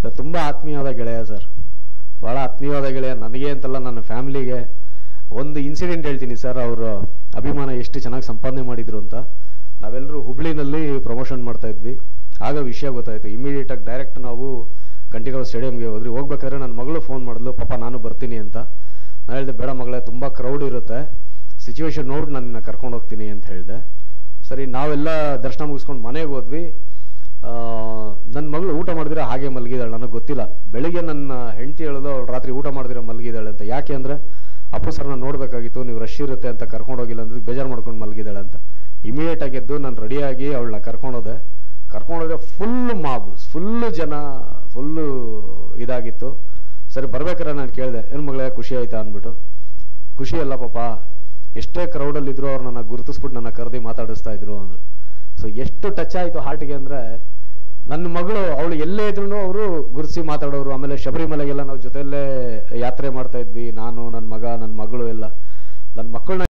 sir ತುಂಬ ಆತ್ಮೀಯವಾದ ಗೆಳೆಯ ಸರ್ ಭಾಳ ಆತ್ಮೀಯವಾದ ಗೆಳೆಯ ನನಗೆ ಅಂತಲ್ಲ ನನ್ನ ಫ್ಯಾಮಿಲಿಗೆ ಒಂದು ಇನ್ಸಿಡೆಂಟ್ ಹೇಳ್ತೀನಿ ಸರ್ ಅವರು ಅಭಿಮಾನ ಎಷ್ಟು ಚೆನ್ನಾಗಿ ಸಂಪಾದನೆ ಮಾಡಿದ್ರು ಅಂತ ನಾವೆಲ್ಲರೂ ಹುಬ್ಳಿನಲ್ಲಿ ಪ್ರಮೋಷನ್ ಮಾಡ್ತಾ ಇದ್ವಿ ಆಗ ವಿಷಯ ಗೊತ್ತಾಯಿತು ಇಮಿಡಿಯೇಟಾಗಿ ಡೈರೆಕ್ಟ್ ನಾವು ಕಂಠೀರವ ಸ್ಟೇಡಿಯಂಗೆ ಹೋದ್ರಿ ಹೋಗ್ಬೇಕಾದ್ರೆ ನನ್ನ ಮಗಳು ಫೋನ್ ಮಾಡಿದ್ಲು ಪಾಪ ನಾನು ಬರ್ತೀನಿ ಅಂತ ನಾನು ಹೇಳಿದೆ ಬೇಡ ಮಗಳೇ ತುಂಬ ಕ್ರೌಡ್ ಇರುತ್ತೆ ಸಿಚುವೇಶನ್ ನೋಡಿ ನಾನು ನಿನ್ನ ಕರ್ಕೊಂಡು ಹೋಗ್ತೀನಿ ಅಂತ ಹೇಳಿದೆ ಸರಿ ನಾವೆಲ್ಲ ದರ್ಶನ ಮುಗಿಸ್ಕೊಂಡು ಮನೆಗೆ ಹೋದ್ವಿ ನನ್ನ ಮಗಳು ಊಟ ಮಾಡಿದ್ರೆ ಹಾಗೆ ಮಲಗಿದಾಳೆ ನನಗೆ ಗೊತ್ತಿಲ್ಲ ಬೆಳಿಗ್ಗೆ ನನ್ನ ಹೆಂಡತಿ ಹೇಳಿದ್ರು ಅವಳು ರಾತ್ರಿ ಊಟ ಮಾಡಿದ್ರೆ ಮಲಗಿದಾಳೆ ಅಂತ ಯಾಕೆ ಅಂದರೆ ಅಪ್ಪು ಸರ್ ನಾನು ನೋಡಬೇಕಾಗಿತ್ತು ನೀವು ರಶ್ ಇರುತ್ತೆ ಅಂತ ಕರ್ಕೊಂಡು ಹೋಗಿಲ್ಲ ಅಂದ್ರೆ ಬೇಜಾರು ಮಾಡ್ಕೊಂಡು ಮಲಗಿದಾಳೆ ಅಂತ ಇಮಿಡಿಯೇಟ್ ಆಗಿ ಎದ್ದು ನಾನು ರೆಡಿಯಾಗಿ ಅವಳನ್ನ ಕರ್ಕೊಂಡೋದೆ ಕರ್ಕೊಂಡೋದ್ರೆ ಫುಲ್ ಮಾಬ್ ಫುಲ್ಲು ಜನ ಫುಲ್ಲು ಇದಾಗಿತ್ತು ಸರಿ ಬರ್ಬೇಕಾದ್ರೆ ನಾನು ಕೇಳಿದೆ ಏನು ಮಗಳೇ ಖುಷಿ ಆಯ್ತಾ ಅಂದ್ಬಿಟ್ಟು ಖುಷಿ ಅಲ್ಲ ಪಾಪ ಎಷ್ಟೇ ಕ್ರೌಡಲ್ಲಿ ಇದ್ರು ಅವ್ರು ನನ್ನ ಗುರುತಿಸ್ಬಿಟ್ಟು ನನ್ನ ಕರೆದಿ ಮಾತಾಡಿಸ್ತಾ ಇದ್ರು ಅಂದ್ರು ಸೊ ಎಷ್ಟು ಟಚ್ ಆಯಿತು ಹಾರ್ಟಿಗೆ ಅಂದರೆ ನನ್ನ ಮಗಳು ಅವಳು ಎಲ್ಲೇ ಇದ್ರು ಅವರು ಗುರುತಿಸಿ ಮಾತಾಡೋರು ಆಮೇಲೆ ಶಬರಿಮಲೆಗೆಲ್ಲ ನಾವು ಜೊತೆಯಲ್ಲೇ ಯಾತ್ರೆ ಮಾಡ್ತಾ ಇದ್ವಿ ನಾನು ನನ್ನ ಮಗ